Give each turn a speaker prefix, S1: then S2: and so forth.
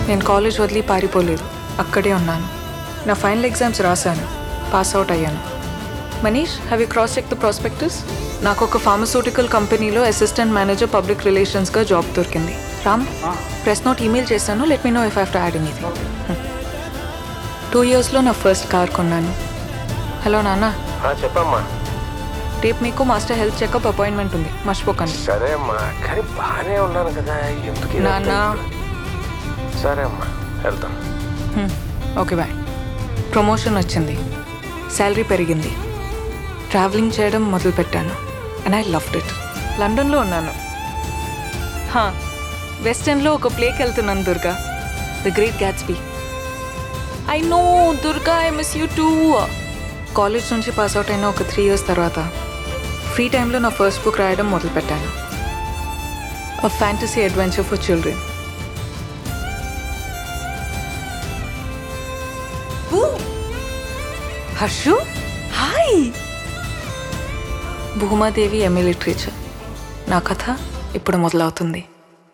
S1: నేను కాలేజ్ వదిలి పారిపోలేదు అక్కడే ఉన్నాను నా ఫైనల్ ఎగ్జామ్స్ రాశాను పాస్ అవుట్ అయ్యాను Manish have you cross check the prospectus నాకు ఒక ఫార్మస్యూటికల్ కంపెనీలో అసిస్టెంట్ మేనేజర్ పబ్లిక్ రిలేషన్స్గా జాబ్ దొరికింది రామ్ ప్రెస్ నోట్ ఈమెయిల్ చేశాను let me know if have to add anything two ఇయర్స్లో నా ఫస్ట్ కార్ కొన్నాను హలో నాన్న
S2: ఆ, చెప్పమ్మా
S1: రేపు మీకు మాస్టర్ హెల్త్ చెకప్ అపాయింట్మెంట్ ఉంది మర్చిపోకండి
S2: సరే అమ్మా కానీ బాగానే ఉన్నాను కదా ఎందుకు ఇదంతా?
S1: నాన్న.
S2: సరే అమ్మా వెళ్తాం
S1: ఓకే బాయ్ ప్రమోషన్ వచ్చింది శాలరీ పెరిగింది ట్రావెలింగ్ చేయడం మొదలుపెట్టాను అండ్ ఐ లవ్డ్ ఇట్ లండన్లో ఉన్నాను హా, వెస్ట్ ఎండ్లో ఒక ప్లేకి వెళ్తున్నాను Durga the great Gatsby I know Durga I miss you too college నుంచి పాస్ అవుట్ అయిన ఒక త్రీ ఇయర్స్ తర్వాత ఫ్రీ టైంలో నా ఫస్ట్ బుక్ రాయడం మొదలుపెట్టాను a fantasy adventure for children Harshu hi Bhumadevi MA literature నా కథ ఇప్పుడు మొదలవుతుంది